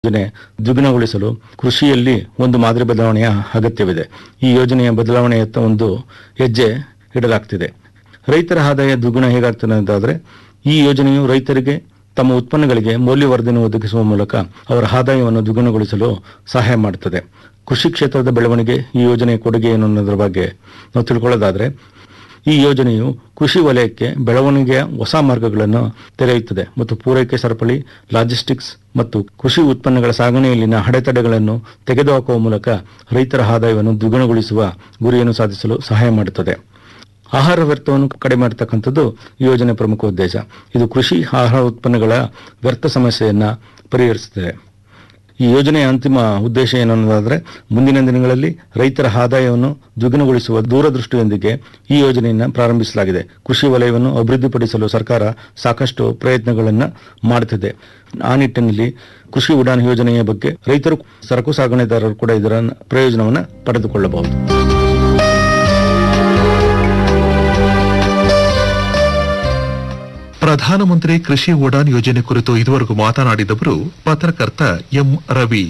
ಯೋಜನೆ ದ್ವಿಗುಣಗೊಳಿಸಲು ಕೃಷಿಯಲ್ಲಿ ಒಂದು ಮಾದರಿ ಬದಲಾವಣೆಯ ಅಗತ್ಯವಿದೆ ಈ ಯೋಜನೆಯ ಬದಲಾವಣೆಯತ್ತ ಒಂದು ಹೆಜ್ಜೆ ಇಡಲಾಗ್ತಿದೆ ರೈತರ ಆದಾಯ ದ್ವಿಗುಣ ಹೇಗಾಗ್ತದೆ ಅಂತಾದ್ರೆ ಈ ಯೋಜನೆಯು ರೈತರಿಗೆ ತಮ್ಮ ಉತ್ಪನ್ನಗಳಿಗೆ ಮೌಲ್ಯವರ್ಧನೆ ಒದಗಿಸುವ ಮೂಲಕ ಅವರ ಆದಾಯವನ್ನು ದ್ವಿಗುಣಗೊಳಿಸಲು ಸಹಾಯ ಮಾಡುತ್ತದೆ ಕೃಷಿ ಕ್ಷೇತ್ರದ ಬೆಳವಣಿಗೆ ಈ ಯೋಜನೆಯ ಕೊಡುಗೆ ಏನು ಅನ್ನೋದ್ರ ಬಗ್ಗೆ ನಾವು ತಿಳ್ಕೊಳ್ಳೋದಾದ್ರೆ ಈ ಯೋಜನೆಯು ಕೃಷಿ ವಲಯಕ್ಕೆ ಬೆಳವಣಿಗೆಯ ಹೊಸ ಮಾರ್ಗಗಳನ್ನು ತೆರೆಯುತ್ತದೆ ಮತ್ತು ಪೂರೈಕೆ ಸರಪಳಿ ಲಾಜಿಸ್ಟಿಕ್ಸ್ ಮತ್ತು ಕೃಷಿ ಉತ್ಪನ್ನಗಳ ಸಾಗಣೆಯಲ್ಲಿನ ಅಡೆತಡೆಗಳನ್ನು ತೆಗೆದುಹಾಕುವ ಮೂಲಕ ರೈತರ ಆದಾಯವನ್ನು ದ್ವಿಗುಣಗೊಳಿಸುವ ಗುರಿಯನ್ನು ಸಾಧಿಸಲು ಸಹಾಯ ಮಾಡುತ್ತದೆ ಆಹಾರ ವ್ಯರ್ಥವನ್ನು ಕಡಿಮೆ ಮಾಡತಕ್ಕಂಥದ್ದು ಈ ಯೋಜನೆ ಪ್ರಮುಖ ಉದ್ದೇಶ ಇದು ಕೃಷಿ ಆಹಾರ ಉತ್ಪನ್ನಗಳ ವ್ಯರ್ಥ ಸಮಸ್ಯೆಯನ್ನ ಪರಿಹರಿಸುತ್ತದೆ ಈ ಯೋಜನೆಯ ಅಂತಿಮ ಉದ್ದೇಶ ಏನನ್ನೋದಾದ್ರೆ ಮುಂದಿನ ದಿನಗಳಲ್ಲಿ ರೈತರ ಆದಾಯವನ್ನು ದ್ವಿಗುಣಗೊಳಿಸುವ ದೂರದೃಷ್ಟಿಯೊಂದಿಗೆ ಈ ಯೋಜನೆಯನ್ನು ಪ್ರಾರಂಭಿಸಲಾಗಿದೆ ಕೃಷಿ ವಲಯವನ್ನು ಅಭಿವೃದ್ಧಿಪಡಿಸಲು ಸರ್ಕಾರ ಸಾಕಷ್ಟು ಪ್ರಯತ್ನಗಳನ್ನು ಮಾಡುತ್ತಿದೆ ಆ ನಿಟ್ಟಿನಲ್ಲಿ ಕೃಷಿ ಉಡಾನ್ ಯೋಜನೆಯ ಬಗ್ಗೆ ರೈತರು ಸರಕು ಸಾಗಣೆದಾರರು ಕೂಡ ಇದರ ಪ್ರಯೋಜನವನ್ನು ಪಡೆದುಕೊಳ್ಳಬಹುದು ಪ್ರಧಾನಮಂತ್ರಿ ಕೃಷಿ ಉಡಾನ್ ಯೋಜನೆ ಕುರಿತು ಇದುವರೆಗೂ ಮಾತನಾಡಿದವರು ಪತ್ರಕರ್ತ ಎಂ ರವಿ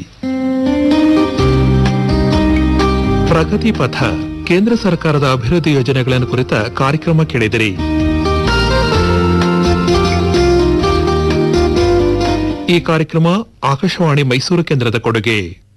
ಪ್ರಗತಿ ಪಥ ಕೇಂದ್ರ ಸರ್ಕಾರದ ಅಭಿವೃದ್ಧಿ ಯೋಜನೆಗಳನ್ನು ಕುರಿತ ಕಾರ್ಯಕ್ರಮ ಕೇಳಿದಿರಿ ಈ ಕಾರ್ಯಕ್ರಮ ಆಕಾಶವಾಣಿ ಮೈಸೂರು ಕೇಂದ್ರದ ಕೊಡುಗೆ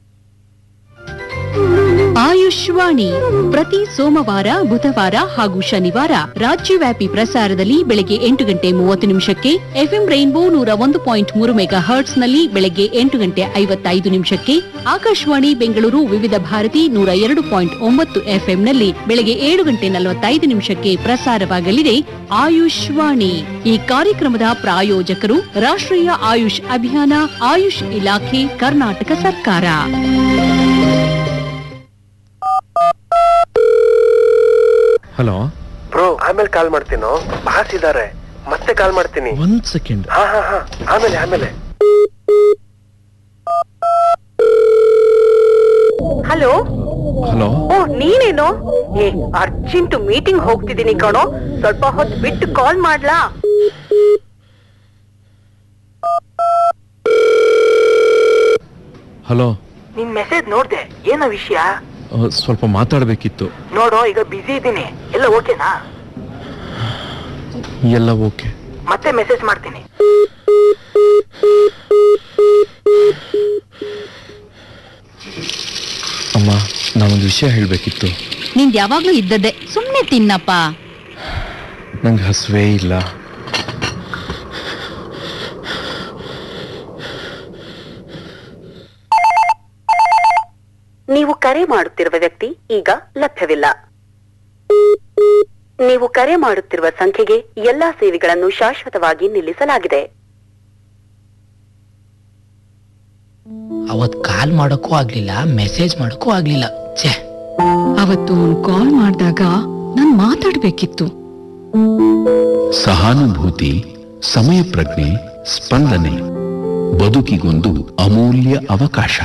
ಆಯುಷ್ವಾಣಿ ಪ್ರತಿ ಸೋಮವಾರ ಬುಧವಾರ ಹಾಗೂ ಶನಿವಾರ ರಾಜ್ಯವ್ಯಾಪಿ ಪ್ರಸಾರದಲ್ಲಿ ಬೆಳಗ್ಗೆ ಎಂಟು ಗಂಟೆ ಮೂವತ್ತು ನಿಮಿಷಕ್ಕೆ ಎಫ್ಎಂ ರೈನ್ಬೋ ನೂರ ಒಂದು ಪಾಯಿಂಟ್ ಮೂರು ಮೆಗಾ ಹರ್ಟ್ಸ್ ನಲ್ಲಿ ಬೆಳಗ್ಗೆ ಎಂಟು ಗಂಟೆ ಐವತ್ತೈದು ನಿಮಿಷಕ್ಕೆ ಆಕಾಶವಾಣಿ ಬೆಂಗಳೂರು ವಿವಿಧ ಭಾರತಿ ನೂರ ಎರಡು ಪಾಯಿಂಟ್ ಒಂಬತ್ತು ಎಫ್ಎಂ ನಲ್ಲಿ ಬೆಳಗ್ಗೆ ಏಳು ಗಂಟೆ ನಲವತ್ತೈದು ನಿಮಿಷಕ್ಕೆ ಪ್ರಸಾರವಾಗಲಿದೆ ಆಯುಷ್ವಾಣಿ ಈ ಕಾರ್ಯಕ್ರಮದ ಪ್ರಾಯೋಜಕರು ರಾಷ್ಟ್ರೀಯ ಆಯುಷ್ ಅಭಿಯಾನ ಆಯುಷ್ ಇಲಾಖೆ ಕರ್ನಾಟಕ ಸರ್ಕಾರ ಹಲೋ ಬ್ರೋ ಆಮೇಲೆ ಕಾಲ್ ಮಾಡ್ತೀನೋ ಬಾಸ್ ಇದಾರೆ ಮತ್ತೆ ಕಾಲ್ ಮಾಡ್ತೀನಿ ಒಂದ್ ಸೆಕೆಂಡ್ ಹಾ ಹಾ ಹಾ ಆಮೇಲೆ ಆಮೇಲೆ ಹಲೋ ಹಲೋ ಓ ನೀನೇನು ಏ ಅರ್ಜೆಂಟ್ ಮೀಟಿಂಗ್ ಹೋಗ್ತಿದ್ದೀನಿ ಕಣೋ ಸ್ವಲ್ಪ ಹೊತ್ತು ಬಿಟ್ಟು ಕಾಲ್ ಮಾಡ್ಲಾ ಹಲೋ ನಿನ್ ಮೆಸೇಜ್ ನೋಡ್ದೆ ಏನೋ ವಿಷಯ ಅಹ್, ಸ್ವಲ್ಪ ಮಾತಾಡ್ಬೇಕಿತ್ತು ನೋಡೋ ಈಗ ಬಿಸಿ ಇದ್ದೀನಿ ಎಲ್ಲ ಓಕೆನಾ ಎಲ್ಲ ಓಕೆ ಮತ್ತೆ ಮೆಸೇಜ್ ಮಾಡ್ತೀನಿ ಅಮ್ಮ ನಾನೊಂದು ವಿಷಯ ಹೇಳ್ಬೇಕಿತ್ತು ನಿಂದ್ ಯಾವಾಗ್ಲೂ ಇದ್ದದ್ದೇ ಸುಮ್ನೆ ತಿನ್ನಪ್ಪ ನಂಗೆ ಹಸುವೇ ಇಲ್ಲ ನೀವು ಕರೆ ಮಾಡುತ್ತಿರುವ ವ್ಯಕ್ತಿ ಈಗ ಲಭ್ಯವಿಲ್ಲ ನೀವು ಕರೆ ಮಾಡುತ್ತಿರುವ ಸಂಖ್ಯೆಗೆ ಎಲ್ಲಾ ಸೇವೆಗಳನ್ನು ಶಾಶ್ವತವಾಗಿ ನಿಲ್ಲಿಸಲಾಗಿದೆ ಅವತ್ ಕಾಲ್ ಮಾಡೋಕ್ಕೂ ಆಗ್ಲಿಲ್ಲ ಮೆಸೇಜ್ ಮಾಡೋಕ್ಕೂ ಆಗ್ಲಿಲ್ಲ ಛೇ ಅವತ್ತು ಅವ್ನು ಕಾಲ್ ಮಾಡಿದಾಗ ನಾನ್ ಮಾತಾಡ್ಬೇಕಿತ್ತು ಸಹಾನುಭೂತಿ ಸಮಯ ಪ್ರಜ್ಞೆ ಸ್ಪಂದನೆ ಬದುಕಿಗೊಂದು ಅಮೂಲ್ಯ ಅವಕಾಶ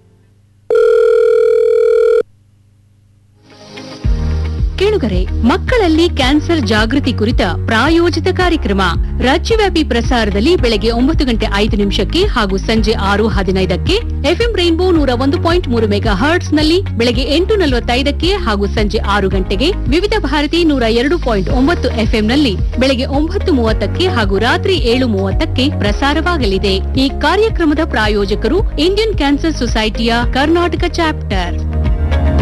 ಕೇಳುಗರೆ ಮಕ್ಕಳಲ್ಲಿ ಕ್ಯಾನ್ಸರ್ ಜಾಗೃತಿ ಕುರಿತ ಪ್ರಾಯೋಜಿತ ಕಾರ್ಯಕ್ರಮ ರಾಜ್ಯವ್ಯಾಪಿ ಪ್ರಸಾರದಲ್ಲಿ ಬೆಳಗ್ಗೆ ಒಂಬತ್ತು ಗಂಟೆ ಐದು ನಿಮಿಷಕ್ಕೆ ಹಾಗೂ ಸಂಜೆ ಆರು ಹದಿನೈದಕ್ಕೆ ಎಫ್ಎಂ ರೈನ್ಬೋ ನೂರ ಒಂದು ಪಾಯಿಂಟ್ ಮೂರು ಮೆಗಾ ಹರ್ಟ್ಸ್ ನಲ್ಲಿ ಬೆಳಗ್ಗೆ ಎಂಟು ನಲವತ್ತೈದಕ್ಕೆ ಹಾಗೂ ಸಂಜೆ ಆರು ಗಂಟೆಗೆ ವಿವಿಧ ಭಾರತಿ ನೂರ ಎರಡು ಪಾಯಿಂಟ್ ಒಂಬತ್ತು ಎಫ್ಎಂ ನಲ್ಲಿ ಬೆಳಗ್ಗೆ ಒಂಬತ್ತು ಮೂವತ್ತಕ್ಕೆ ಹಾಗೂ ರಾತ್ರಿ ಏಳು ಮೂವತ್ತಕ್ಕೆ ಪ್ರಸಾರವಾಗಲಿದೆ ಈ ಕಾರ್ಯಕ್ರಮದ ಪ್ರಾಯೋಜಕರು ಇಂಡಿಯನ್ ಕ್ಯಾನ್ಸರ್ ಸೊಸೈಟಿಯ ಕರ್ನಾಟಕ ಚಾಪ್ಟರ್